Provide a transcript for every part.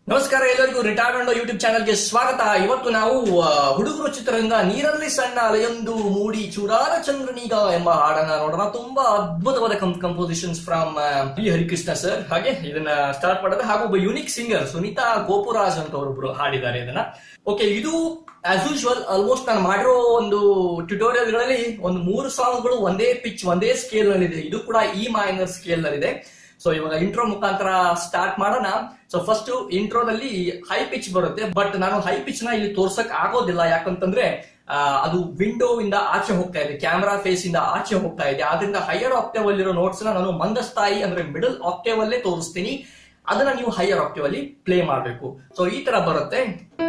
ನಮಸ್ಕಾರ ಎಲ್ಲರಿಗೂ retired YouTube ಚಾನಲ್ಗೆ ಸ್ವಾಗತ ಇವತ್ತು ನಾವು ಆ, ಹುಡುಗರು ಚಿತ್ರದಿಂದ ನೀರಲ್ಲಿ ಸಣ್ಣ ಅಲೆಯೊಂದು ಮೂಡಿ ಚೂರಾದ ಚಂದ್ರನೀಗ ಎಂಬ ಹಾಡನ್ನ ನೋಡೋಣ ತುಂಬಾ ಅದ್ಭುತವಾದ compositions from B Harikrishna sir ಹಾಗೆ ಇದನ್ನ ಸ್ಟಾರ್ಟ್ ಮಾಡಿದ್ರೆ ಹಾಗೂ ಒಬ್ಬ ಯುನಿಕ್ ಸಿಂಗರ್ ಸುನೀತಾ ಗೋಪುರಾಜ್ ಅಂತ ಅವರೊಬ್ರು ಹಾಡಿದ್ದಾರೆ ಇದನ್ನ ಓಕೆ ಇದು ಆಸ್ ಯೂಶುವಲ್ ಆಲ್ಮೋಸ್ಟ್ ನಾನು ಮಾಡಿರೋ ಒಂದು ಟ್ಯುಟೋರಿಯಲ್ ಗಳಲ್ಲಿ ಒಂದು ಮೂರು ಸಾಂಗ್ ಗಳು ಒಂದೇ ಪಿಚ್ ಒಂದೇ ಸ್ಕೇಲ್ ನಲ್ಲಿದೆ ಇದು ಕೂಡ ಇ ಮೈನರ್ ಸ್ಕೇಲ್ ನಲ್ಲಿದೆ ಸೊ ಇವಾಗ ಇಂಟ್ರೋ ಮುಖಾಂತರ ಸ್ಟಾರ್ಟ್ ಮಾಡೋಣ ಸೊ ಫಸ್ಟ್ ಇಂಟ್ರೋದಲ್ಲಿ ಹೈ ಪಿಚ್ ಬರುತ್ತೆ ಬಟ್ ನಾನು ಹೈ ಪಿಚ್ ನ ಇಲ್ಲಿ ತೋರ್ಸಕ್ ಆಗೋದಿಲ್ಲ ಯಾಕಂತಂದ್ರೆ ಆ, ಅದು ವಿಂಡೋ ಇಂದ ಆಚೆ ಹೋಗ್ತಾ ಇದೆ ಕ್ಯಾಮ್ರಾ ಫೇಸ್ ಇಂದ ಆಚೆ ಹೋಗ್ತಾ ಇದೆ ಆದ್ರಿಂದ ಹೈಯರ್ ಆಕ್ಟೇವ್ ಅಲ್ಲಿರೋ ನೋಟ್ಸ್ ನ ನಾನು ಮಂದಸ್ಥಾಯಿ ಅಂದ್ರೆ ಮಿಡಲ್ ಆಕ್ಟೇವ್ ಅಲ್ಲೇ ತೋರಿಸ್ತೀನಿ ಅದನ್ನ ನೀವು ಹೈಯರ್ ಆಕ್ಟೇವ್ ಅಲ್ಲಿ ಪ್ಲೇ ಮಾಡಬೇಕು ಸೊ ಈ ತರ ಬರುತ್ತೆ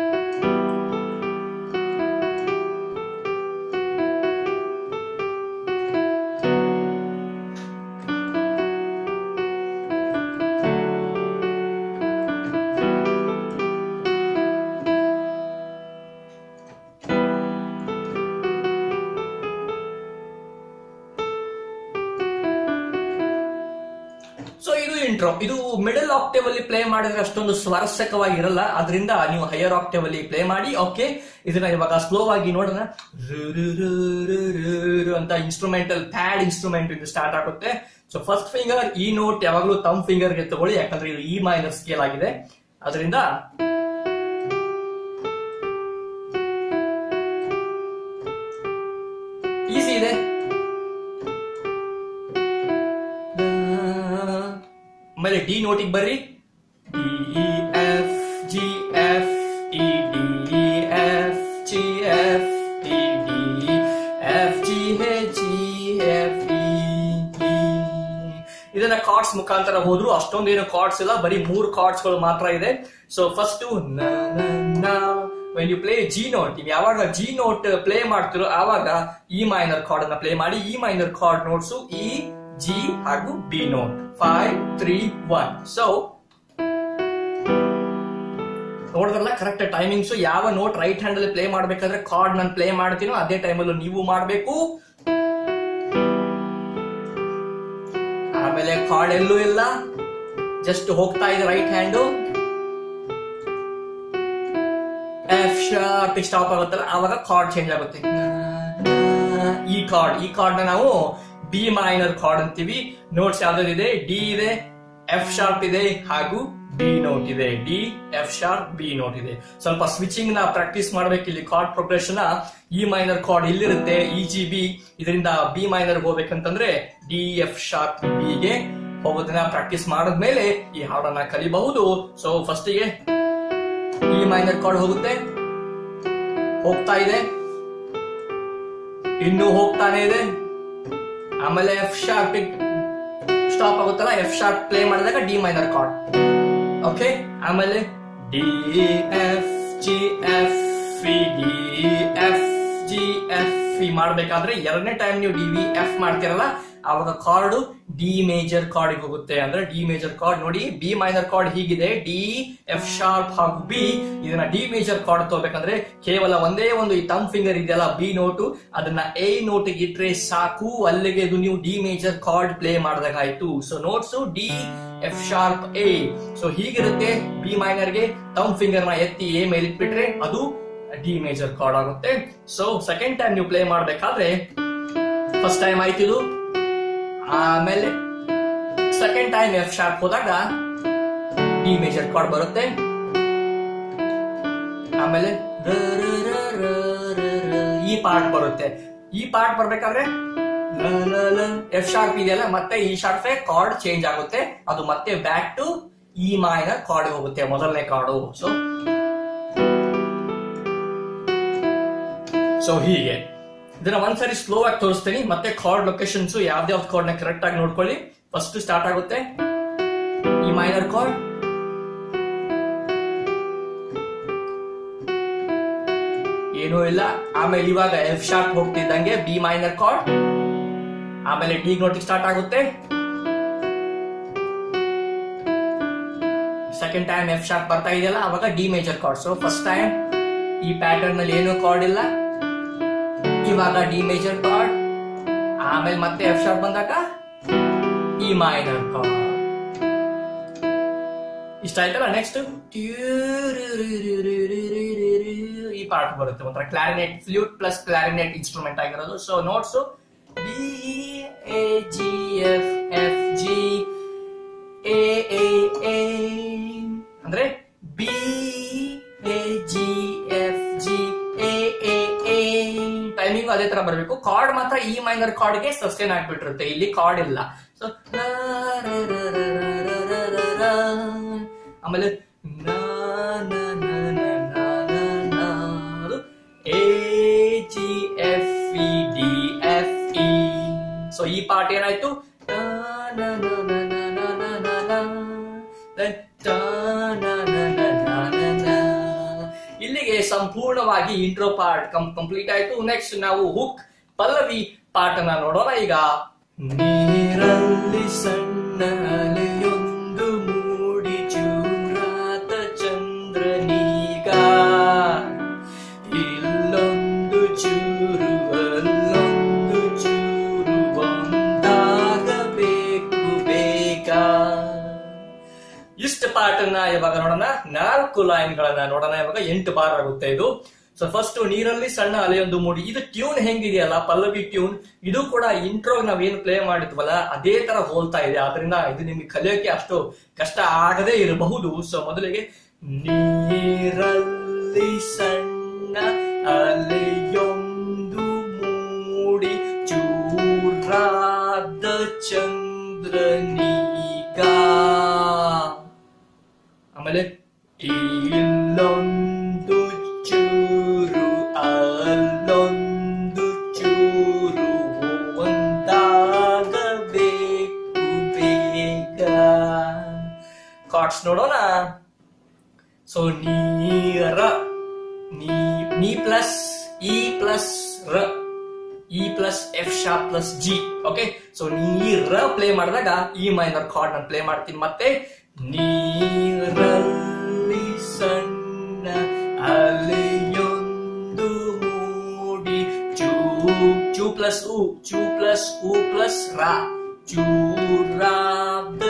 ಸೊ ಇದು ಇಂಟ್ರೋ ಇದು ಮಿಡಲ್ ಆಕ್ಟೇವ್ ಅಲ್ಲಿ ಪ್ಲೇ ಮಾಡಿದ್ರೆ ಅಷ್ಟೊಂದು ಸ್ವಾರಸ್ಯಕವಾಗಿರಲ್ಲ ಅದರಿಂದ ನೀವು ಹೈಯರ್ ಆಕ್ಟೇವ್ ಅಲ್ಲಿ ಪ್ಲೇ ಮಾಡಿ ಓಕೆ ಇದನ್ನ ಇವಾಗ ಸ್ಲೋ ಆಗಿ ನೋಡೋಣ ರು ರು ರು ರು ರು ರು ಅಂತ ಇನ್ಸ್ಟ್ರೂಮೆಂಟಲ್ ಪ್ಯಾಡ್ ಇನ್ಸ್ಟ್ರೂಮೆಂಟ್ ಇದು ಸ್ಟಾರ್ಟ್ ಆಗುತ್ತೆ ಸೊ ಫಸ್ಟ್ ಫಿಂಗರ್ ಈ ನೋಟ್ ಯಾವಾಗಲೂ ತಮ್ ಫಿಂಗರ್ ಗೆ ತಗೊಳ್ಳಿ ಯಾಕಂದ್ರೆ ಇದು ಇ ಮೈನರ್ ಸ್ಕೇಲ್ ಆಗಿದೆ ಅದರಿಂದ ಈಸಿ ಇದೆ ಆಮೇಲೆ ಡಿ ನೋಟಿಗೆ ಬರ್ರಿ D F G F E D F G F E D F G H E F E ಇದನ್ನ ಕಾರ್ಡ್ಸ್ ಮುಖಾಂತರ ಹೋದ್ರು ಅಷ್ಟೊಂದೇನು ಕಾರ್ಡ್ಸ್ ಇಲ್ಲ ಬರೀ ಮೂರು ಕಾರ್ಡ್ಸ್ ಗಳು ಮಾತ್ರ ಇದೆ so first when you play G note ನೀವು ಯಾವಾಗ ಜಿ ನೋಟ್ ಪ್ಲೇ ಮಾಡ್ತಿರೋ ಆವಾಗ ಇ ಮೈನರ್ ಕಾರ್ಡ್ ಅನ್ನ ಪ್ಲೇ ಮಾಡಿ E minor chord notes E G ಹಾಗೂ B note five three one so ನೋಡಿದ್ರಲ್ಲ ಕರೆಕ್ಟ್ ಟೈಮಿಂಗ್ಸ್ ಯಾವ ನೋಟ್ ರೈಟ್ ಹ್ಯಾಂಡ್ ಅಲ್ಲಿ ಪ್ಲೇ ಮಾಡ್ಬೇಕಾದ್ರೆ ಕಾರ್ಡ್ ನಾನು ಪ್ಲೇ ಮಾಡ್ತೀನೋ ಅದೇ ಟೈಮಲ್ಲೂ ನೀವು ಮಾಡಬೇಕು ಆಮೇಲೆ ಕಾರ್ಡ್ ಎಲ್ಲೂ ಇಲ್ಲ ಜಸ್ಟ್ ಹೋಗ್ತಾ ಇದೆ right hand F sharp stop ಆಗುತ್ತಲ್ಲ ಆವಾಗ ಕಾರ್ಡ್ ಚೇಂಜ್ ಆಗುತ್ತೆ ಈ ಕಾರ್ಡ್ ಈ ಕಾರ್ಡ್ ನ ನಾವು ಬಿ ಮೈನರ್ ಕಾರ್ಡ್ ಅಂತೀವಿ ನೋಟ್ಸ್ ಯಾವ್ದಾದಿದೆ ಡಿ ಇದೆ ಎಫ್ ಶಾರ್ಪ್ ಇದೆ ಹಾಗೂ ಬಿ ನೋಟ್ ಇದೆ D F sharp B note ಇದೆ ಸ್ವಲ್ಪ ಸ್ವಿಚಿಂಗ್ ನ ಪ್ರಾಕ್ಟೀಸ್ ಮಾಡ್ಬೇಕು ಇಲ್ಲಿ chord progression E minor chord ಇಲ್ಲಿರುತ್ತೆ ಇ ಜಿ ಬಿ ಇದರಿಂದ ಬಿ ಮೈನರ್ ಹೋಗ್ಬೇಕಂತಂದ್ರೆ ಡಿ ಎಫ್ ಶಾರ್ಪ್ ಬಿಗೆ ಹೋಗೋದನ್ನ ಪ್ರಾಕ್ಟೀಸ್ ಮಾಡಿದ್ಮೇಲೆ ಈ ಹಾಡನ್ನ ಕಲಿಬಹುದು ಸೊ ಫಸ್ಟಿಗೆ ಇ ಮೈನರ್ ಕಾರ್ಡ್ ಹೋಗುತ್ತೆ ಹೋಗ್ತಾ ಇದೆ ಇನ್ನು ಹೋಗ್ತಾನೆ ಇದೆ ಆಮೇಲೆ ಎಫ್ ಶಾರ್ಪ್ ಸ್ಟಾಪ್ ಆಗುತ್ತಲ್ಲ ಎಫ್ ಶಾರ್ಪ್ ಪ್ಲೇ ಮಾಡಿದಾಗ ಡಿ ಮೈನರ್ ಕಾರ್ಡ್ ಓಕೆ ಆಮೇಲೆ D F G F D F G F E ಮಾಡ್ಬೇಕಾದ್ರೆ ಎರಡನೇ ಟೈಮ್ ನೀವು ಡಿ ವಿ ಎಫ್ ಮಾಡ್ತಿರಲ್ಲ ಅವಾಗ ಕಾರ್ಡ್ ಡಿ ಮೇಜರ್ ಕಾರ್ಡ್ ಹೋಗುತ್ತೆ ಅಂದ್ರೆ ಡಿ ಮೇಜರ್ ಕಾರ್ಡ್ ನೋಡಿ ಬಿ ಮೈನರ್ ಕಾರ್ಡ್ ಹೀಗಿದೆ ಡಿ ಎಫ್ ಶಾರ್ಪ್ ಹಾಗೂ ಬಿ ಇದನ್ನ ಡಿ ಮೇಜರ್ ಕಾರ್ಡ್ ತಗೋಬೇಕಂದ್ರೆ ಕೇವಲ ಒಂದೇ ಒಂದು ಈ ತಮ್ ಫಿಂಗರ್ ಇದೆಯಲ್ಲ ಬಿ ನೋಟು ಅದನ್ನ ಎ ನೋಟ್ ಇಟ್ರೆ ಸಾಕು ಅಲ್ಲಿಗೆ ಇದು ನೀವು ಡಿ ಮೇಜರ್ ಕಾರ್ಡ್ ಪ್ಲೇ ಮಾಡಿದಾಗಾಯ್ತು so notes D F sharp A so ಹೀಗಿರುತ್ತೆ ಬಿ ಮೈನರ್ಗೆ ತಮ್ ಫಿಂಗರ್ ನ ಎತ್ತಿ ಎ ಮೇಲೆ ಇಟ್ಬಿಟ್ರೆ ಅದು ಡಿ ಮೇಜರ್ ಕಾರ್ಡ್ ಆಗುತ್ತೆ ಸೊ ಸೆಕೆಂಡ್ ಟೈಮ್ ನೀವು ಪ್ಲೇ ಮಾಡ್ಬೇಕಾದ್ರೆ ಫಸ್ಟ್ ಟೈಮ್ ಆಯ್ತು ಇದು ಆಮೇಲೆ ಸೆಕೆಂಡ್ ಟೈಮ್ ಎಫ್ ಶಾರ್ಪ್ ಹೋದಾಗ ಡಿ ಮೇಜರ್ ಕಾರ್ಡ್ ಬರುತ್ತೆ ಆಮೇಲೆ ರ ರ ರ ರ ರ ರ ಈ ಪಾರ್ಟ್ ಬರುತ್ತೆ ಈ ಪಾರ್ಟ್ ಬರ್ಬೇಕಾದ್ರೆ ಎಫ್ ಶಾರ್ಪ್ ಇದೆಯಲ್ಲ ಮತ್ತೆ ಈ ಶಾರ್ಪ್ ಕಾರ್ಡ್ ಚೇಂಜ್ ಆಗುತ್ತೆ ಅದು ಮತ್ತೆ back to E minor chord ಹೋಗುತ್ತೆ ಮೊದಲನೇ ಕಾರ್ಡು ಸೊ ಸೊ ಹೀಗೆ ಇದನ್ನ ಒಂದ್ಸರಿ ಸ್ಲೋ ಆಗಿ ತೋರಿಸ್ತೀನಿ ಮತ್ತೆ ಕಾರ್ಡ್ ಲೊಕೇಶನ್ಸ್ ಯಾವ್ದಾವ್ದು ಕಾರ್ಡ್ ನ ಕರೆಕ್ಟ್ ಆಗಿ ನೋಡ್ಕೊಳ್ಳಿ ಫಸ್ಟ್ ಸ್ಟಾರ್ಟ್ ಆಗುತ್ತೆ ಈ ಮೈನರ್ ಕಾರ್ಡ್ ಏನೂ ಇಲ್ಲ ಆಮೇಲೆ ಇವಾಗ ಎಫ್ ಶಾರ್ಪ್ ಹೋಗ್ತಿದ್ದಂಗೆ ಬಿ ಮೈನರ್ ಕಾರ್ಡ್ ಆಮೇಲೆ ಡಿ ನೋಟಿಗೆ ಸ್ಟಾರ್ಟ್ ಆಗುತ್ತೆ ಸೆಕೆಂಡ್ ಟೈಮ್ ಎಫ್ ಶಾರ್ಪ್ ಬರ್ತಾ ಇದೆಯಲ್ಲ ಅವಾಗ D major chord so first time ಈ ಪ್ಯಾಟರ್ನ್ ನಲ್ಲಿ ಏನೂ ಕಾರ್ಡ್ ಇಲ್ಲ ಇವಾಗ ಡಿ ಮೇಜರ್ ಕಾರ್ಡ್ ಆಮೇಲೆ ಮತ್ತೆ ಎಫ್ ಶಾರ್ಪ್ ಬಂದಾಗ ಇ ಮೈನರ್ ಕಾರ್ಡ್ ಇಷ್ಟ ಆಯ್ತಲ್ಲ ನೆಕ್ಸ್ಟ್ ಈ ಪಾರ್ಟ್ ಬರುತ್ತೆ ಒಂಥರ clarinet flute plus clarinet instrument ಆಗಿರೋದು so notes B A G F F G A A A ಅಂದ್ರೆ B A G F G A A A timing ಅದೇ ತರ ಬರಬೇಕು ಕಾರ್ಡ್ ಮಾತ್ರ ಈ ಮೈನರ್ ಕಾರ್ಡ್ಗೆ ಸಸ್ಟೈನ್ ಆಗ್ಬಿಟ್ಟಿರುತ್ತೆ ಇಲ್ಲಿ ಕಾರ್ಡ್ ಇಲ್ಲ ಸೊ ಆಮೇಲೆ ನ, ನ, ನ, ನ, ನ, ನ, ನ. ಅದು A G F E D F E so ಈ ಪಾರ್ಟ್ ಏನಾಯ್ತು ಟ, ನ, ನ, ನ, ನ, ನ, ನ, ನ, ನ. Then ಟ, ನ, ನ, ನ, ನ, ನ, ನ. ಇಲ್ಲಿಗೆ ಸಂಪೂರ್ಣವಾಗಿ ಇಂಟ್ರೋ ಪಾರ್ಟ್ ಕಂಪ್ಲೀಟ್ ಆಯ್ತು ನೆಕ್ಸ್ಟ್ ನಾವು ಹುಕ್ ಪಲ್ಲವಿ ಪಾಠ ನೋಡೋಣ ಈಗ ನೀರಲ್ಲಿ ಸಣ್ಣ ಅಲೆಯೊಂದು ಮೂಡಿ ಚೂರಾದ ಚಂದ್ರನೀಗ ಇಲ್ಲೊಂದು ಚೂರು ಅಲ್ಲೊಂದು ಚೂರು ಒಂದಾಗಬೇಕು ಬೇಗ ಇಷ್ಟು ಪಾರ್ಟ್ ಅನ್ನ ಇವಾಗ ನೋಡೋಣ ನಾಲ್ಕು ಲೈನ್ ಗಳನ್ನ ನೋಡೋಣ ಇವಾಗ ಎಂಟು ಬಾರ್ ಆಗುತ್ತೆ ಇದು ಸೊ ಫಸ್ಟ್ ನೀರಲ್ಲಿ ಸಣ್ಣ ಅಲೆಯೊಂದು ಮೂಡಿ ಇದು ಟ್ಯೂನ್ ಹೆಂಗಿದೆಯಲ್ಲ ಪಲ್ಲವಿ ಟ್ಯೂನ್ ಇದು ಕೂಡ ಇಂಟ್ರೋ ನಾವೇನು ಪ್ಲೇ ಮಾಡಿದ್ವಲ್ಲ ಅದೇ ತರ ಹೋಲ್ತಾ ಇದೆ ಆದ್ರಿಂದ ಇದು ನಿಮ್ಗೆ ಕಲಿಯೋಕೆ ಅಷ್ಟು ಕಷ್ಟ ಆಗದೇ ಇರಬಹುದು ಸೊ ಮೊದಲಿಗೆ ನೀರಲ್ಲಿ ಸಣ್ಣ ಅಲೆಯೊಂದು ಮೂಡಿ ಚೂರಾದ ಚಂದ್ರನೀಗ ಆಮೇಲೆ ಇಲ್ಲೊಂದು ಚೂರು ಅಲ್ಲೊಂದು ಚೂರು ಒಂದಾಗಬೇಕು ಬೇಗ ಕಾರ್ಡ್ಸ್ ನೋಡೋಣ ಸೊ ನೀರ ನೀ ನೀ ಪ್ಲಸ್ ಇ ಪ್ಲಸ್ ರ E plus F sharp plus G okay so ನೀರ ಪ್ಲೇ ಮಾಡಿದಾಗ ಈ ಮೈನರ್ ಕಾರ್ಡ್ ನಾನು ಪ್ಲೇ ಮಾಡ್ತೀನಿ ಮತ್ತೆ ನೀರಲ್ಲಿ ಸಣ್ಣ ಅಲೆಯೊಂದು ಮೂಡಿ ಚೂ ಚೂ ಪ್ಲಸ್ ಉ ಚೂ ಪ್ಲಸ್ ಉ ಪ್ಲಸ್ ರಾ ಚೂರಾದ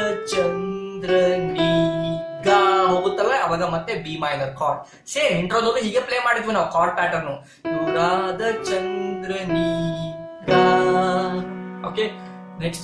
ಚಂದ್ರನೀಗ ಹೋಗುತ್ತಲ್ಲ ಅವಾಗ ಮತ್ತೆ ಬಿ ಮೈನರ್ ಕಾರ್ಡ್ ಸೇಮ್ ಇಂಟ್ರೋದಲ್ಲೂ ಹೀಗೆ ಪ್ಲೇ ಮಾಡಿದ್ವಿ ನಾವು ಕಾರ್ಡ್ ಪ್ಯಾಟರ್ನ್ ಚೂರಾದ ಚಂದ್ರನೀಗ ಓಕೆ ನೆಕ್ಸ್ಟ್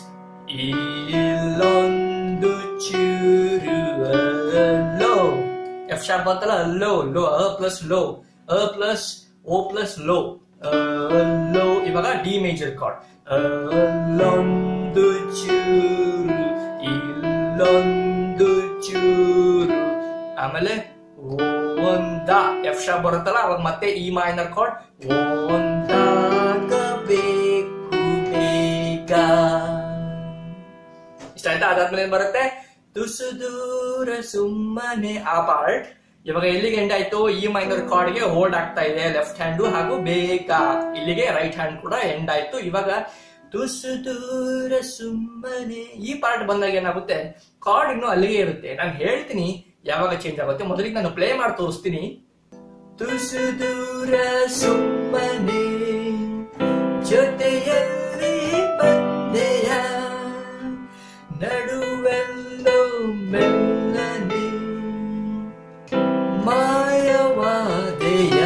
ಇಲ್ಲೊಂದು ಚೂರು ಲೋ ಎಫ್ ಶಾರ್ಪ್ ಬಂತಲ್ಲ ಲೋ ಲೋ ಅ ಪ್ಲಸ್ ಲೋ ಅ ಪ್ಲಸ್ ಓ ಪ್ಲಸ್ ಲೋ ಲೋ ಇವಾಗ ಡಿ ಮೇಜರ್ ಕಾರ್ಡ್ ಅಲ್ಲೊಂದು ಚೂರು ಇಲ್ಲೊಂದು ಚೂರು ಆಮೇಲೆ ಒಂದ ಎಫ್ ಶಾರ್ಪ್ ಬರುತ್ತಲ್ಲ ಅವಾಗ ಮತ್ತೆ ಈ ಮೈನರ್ ಕಾರ್ಡ್ ಒಂದಾಗಬೇಕು ಬೇಗ ಇಷ್ಟ ಆಯ್ತಾ ಅದಾದ್ಮೇಲೆ ಏನ್ ಬರುತ್ತೆ ತುಸು ದೂರ ಸುಮ್ಮನೆ ಆ ಪಾರ್ಟ್ ಇವಾಗ ಎಲ್ಲಿಗೆ ಎಂಡ್ ಆಯ್ತು ಈ ಮೈನರ್ ಕಾರ್ಡ್ ಗೆ ಹೋಲ್ಡ್ ಆಗ್ತಾ ಇದೆ ಲೆಫ್ಟ್ ಹ್ಯಾಂಡ್ ಹಾಗೂ ಬೇಗ ಇಲ್ಲಿಗೆ ರೈಟ್ ಹ್ಯಾಂಡ್ ಕೂಡ ಎಂಡ್ ಆಯ್ತು ಇವಾಗ ತುಸು ದೂರ ಸುಮ್ಮನೆ ಈ ಪಾರ್ಟ್ ಬಂದಾಗ ಏನಾಗುತ್ತೆ ಕಾರ್ಡ್ ಇನ್ನು ಅಲ್ಲಿಗೆ ಇರುತ್ತೆ ನಾನು ಹೇಳ್ತೀನಿ ಯಾವಾಗ ಚೇಂಜ್ ಆಗುತ್ತೆ ಮೊದಲಿಗೆ ನಾನು ಪ್ಲೇ ಮಾಡಿ ತೋರಿಸ್ತೀನಿ ತುಸು ದೂರ ಸುಮ್ಮನೆ ಜೊತೆಯಲ್ಲಿ ಬಂದೆಯ ನಡುವೆಲ್ಲೋ ಮೆಲ್ಲನೆ ಮಾಯವಾದೆಯ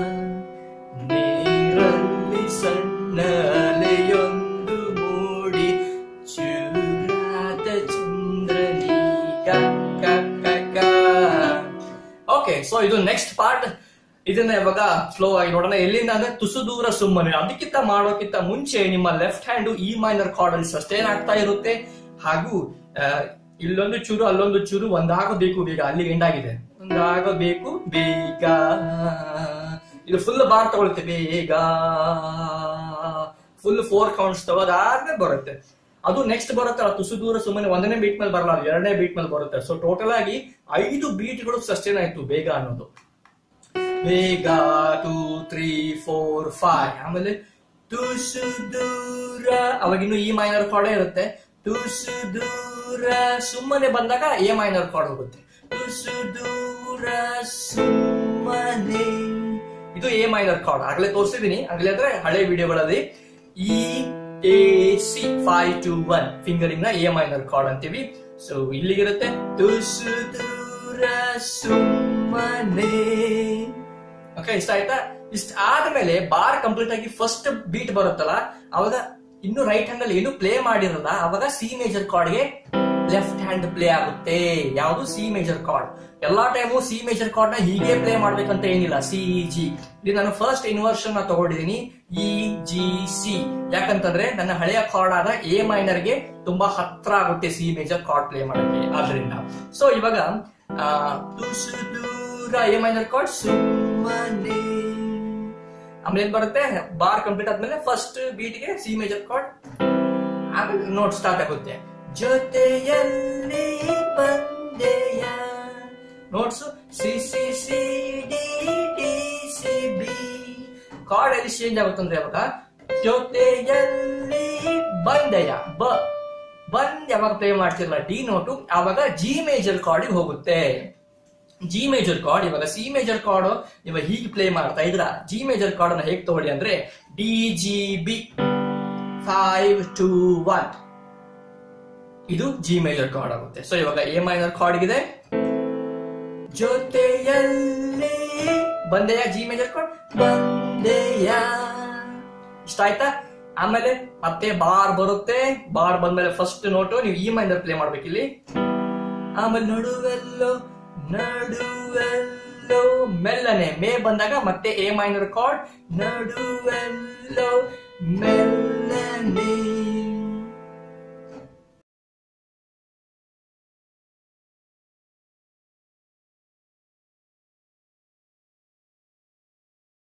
ನೀರಲ್ಲಿ ಸಣ್ಣ ಅಲೆಯೊಂದು ಮೂಡಿ ಚೂರಾದ ಚಂದ್ರನೀಗ ಓಕೆ ಸೊ ಇದು ನೆಕ್ಸ್ಟ್ ಪಾರ್ಟ್ ಇದನ್ನ ಇವಾಗ ಫ್ಲೋ ಆಗಿ ನೋಡೋಣ ಎಲ್ಲಿಂದ ಅಂದ್ರೆ ತುಸು ದೂರ ಸುಮ್ಮನೆ ಅದಕ್ಕಿಂತ ಮಾಡೋಕ್ಕಿಂತ ಮುಂಚೆ ನಿಮ್ಮ left hand E minor chord ಅಲ್ಲಿ ಸಸ್ಟೈನ್ ಆಗ್ತಾ ಇರುತ್ತೆ ಹಾಗೂ ಆ, ಇಲ್ಲೊಂದು ಚೂರು ಅಲ್ಲೊಂದು ಚೂರು ಒಂದಾಗಬೇಕು ಬೇಗ ಅಲ್ಲಿ ಎಂಡ್ ಆಗಿದೆ ಒಂದಾಗಬೇಕು ಬೇಗ ಇದು ಫುಲ್ ಬಾರ್ ತಗೊಳುತ್ತೆ ಬೇಗ ಫುಲ್ ಫೋರ್ ಕೌಂಟ್ಸ್ ತಗೋದಾದ್ಮೇಲೆ ಬರುತ್ತೆ ಅದು ನೆಕ್ಸ್ಟ್ ಬರುತ್ತಲ್ಲ ತುಸು ದೂರ ಸುಮ್ಮನೆ ಒಂದನೇ ಬೀಟ್ ಮೇಲೆ ಬರಲ್ಲ ಅದು ಎರಡನೇ ಬೀಟ್ ಮೇಲೆ ಬರುತ್ತೆ ಸೊ ಟೋಟಲ್ ಆಗಿ ಐದು ಬೀಟ್ಗಳು ಸಸ್ಟೈನ್ ಆಯ್ತು ಬೇಗ ಅನ್ನೋದು ಬೇಗ ಟೂ ತ್ರೀ ಫೋರ್ ಫೈವ್ ಆಮೇಲೆ ತುಸು ದೂರ ಅವಾಗಿನ್ನು ಈ ಮೈನರ್ ಕಾರ್ಡೇ ಇರುತ್ತೆ ತುಸು ದೂರ ಸುಮ್ಮನೆ ಬಂದಾಗ ಎ ಮೈನರ್ ಕಾರ್ಡ್ ಹೋಗುತ್ತೆ ತುಸು ದೂರ ಸುಮ್ಮನೆ ಇದು ಎ ಮೈನರ್ ಕಾರ್ಡ್ ಆಗ್ಲೇ ತೋರಿಸಿದೀನಿ ಆಗ್ಲೇ ಅಂದ್ರೆ ಹಳೆ ವಿಡಿಯೋಗಳಲ್ಲಿ E A C five two one fingering ನ ಎ ಮೈನರ್ ಕಾರ್ಡ್ ಅಂತೀವಿ ಸೊ ಇಲ್ಲಿಗಿರುತ್ತೆ ತುಸು ದೂರ ದೂರ ಸುಮ್ಮನೆ ಓಕೆ ಇಷ್ಟ ಆಯ್ತಾ ಇಷ್ಟ ಆದ್ಮೇಲೆ ಬಾರ್ ಕಂಪ್ಲೀಟ್ ಆಗಿ ಫಸ್ಟ್ ಬೀಟ್ ಬರುತ್ತಲ್ಲ ಅವಾಗ ಇನ್ನು ರೈಟ್ ಹ್ಯಾಂಡ್ ಅಲ್ಲಿ ಏನು ಪ್ಲೇ ಮಾಡಿರಲ್ಲ ಅವಾಗ ಸಿ ಮೇಜರ್ ಕಾರ್ಡ್ ಗೆ ಲೆಫ್ಟ್ ಹ್ಯಾಂಡ್ ಪ್ಲೇ ಆಗುತ್ತೆ ಯಾವುದು ಸಿ ಮೇಜರ್ ಕಾರ್ಡ್ ಎಲ್ಲಾ ಟೈಮು ಸಿ ಮೇಜರ್ ಕಾರ್ಡ್ ನ ಹೀಗೆ ಪ್ಲೇ ಮಾಡ್ಬೇಕಂತ ಏನಿಲ್ಲ ಸಿ ಜಿ ಇದು ನಾನು ಫಸ್ಟ್ ಇನ್ವರ್ಷನ್ ನ ತಗೊಂಡಿದ್ದೀನಿ ಇ ಜಿ ಸಿ ಯಾಕಂತಂದ್ರೆ ನನ್ನ ಹಳೆಯ ಕಾರ್ಡ್ ಆದ ಎ ಮೈನರ್ ಗೆ ತುಂಬಾ ಹತ್ರ ಆಗುತ್ತೆ ಸಿ ಮೇಜರ್ ಕಾರ್ಡ್ ಪ್ಲೇ ಮಾಡಕ್ಕೆ ಆದ್ರಿಂದ ಸೊ ಇವಾಗ ಆ, ತುಸು ದೂರ ಎ ಮೈನರ್ ಕಾರ್ಡ್ ಸುಮ್ಮನೆ ಆಮೇಲೆ ಏನ್ ಬರುತ್ತೆ ಬಾರ್ ಕಂಪ್ಲೀಟ್ ಆದ್ಮೇಲೆ ಫಸ್ಟ್ ಬೀಟ್ ಗೆ ಸಿ ಮೇಜರ್ ಕಾರ್ಡ್ ಆಮೇಲೆ ನೋಟ್ ಸ್ಟಾರ್ಟ್ ಆಗುತ್ತೆ ಜೊತೆಯಲ್ಲಿ ಬಂದೆಯ notes C C C D D C B chord ಎಲ್ಲಿ ಚೇಂಜ್ ಆಗುತ್ತೆ ಅಂದ್ರೆ ಅವಾಗ ಜೊತೆಯಲ್ಲಿ ಬಂದೆಯ ಬ ಬಂದ್ ಯಾವಾಗ ಪ್ಲೇ ಮಾಡ್ತಿರಲ್ಲ ಡಿ ನೋಟು ಆವಾಗ ಜಿ ಮೇಜರ್ ಕಾರ್ಡ್ ಹೋಗುತ್ತೆ ಜಿ ಮೇಜರ್ ಕಾರ್ಡ್ ಇವಾಗ ಸಿ ಮೇಜರ್ ಕಾರ್ಡ್ ಇವಾಗ ಹೀಗೆ ಪ್ಲೇ ಮಾಡ್ತಾ ಇದ್ರ ಜಿ ಮೇಜರ್ ಕಾರ್ಡ್ ಅನ್ನ ಹೇಗೆ ತಗೊಳ್ಳಿ ಅಂದ್ರೆ D G B five two one ಇದು ಜಿ ಮೇಜರ್ ಕಾರ್ಡ್ ಆಗುತ್ತೆ ಸೊ ಇವಾಗ ಎ ಮೈನರ್ ಕಾರ್ಡ್ ಇದೆ ಜೊತೆಯಲ್ಲಿ ಬಂದೆಯ ಜಿ ಮೇಜರ್ ಕಾರ್ಡ್ ಬಂದೆಯ ಇಷ್ಟ ಆಯ್ತಾ ಆಮೇಲೆ ಮತ್ತೆ ಬಾರ್ ಬರುತ್ತೆ ಬಾರ್ ಬಂದ್ಮೇಲೆ ಫಸ್ಟ್ ನೋಟು ನೀವು ಇ ಮೈನರ್ ಪ್ಲೇ ಮಾಡ್ಬೇಕಿಲ್ಲಿ ಆಮೇಲೆ ನಡುವೆಲ್ಲೋ ನಡುವೆಲ್ಲೋ ಮೆಲ್ಲನೆ ಮೇ ಬಂದಾಗ ಮತ್ತೆ ಎ ಮೈನರ್ ಕಾರ್ಡ್ ನಡುವೆಲ್ಲೋ ಮೆಲ್ಲನೆ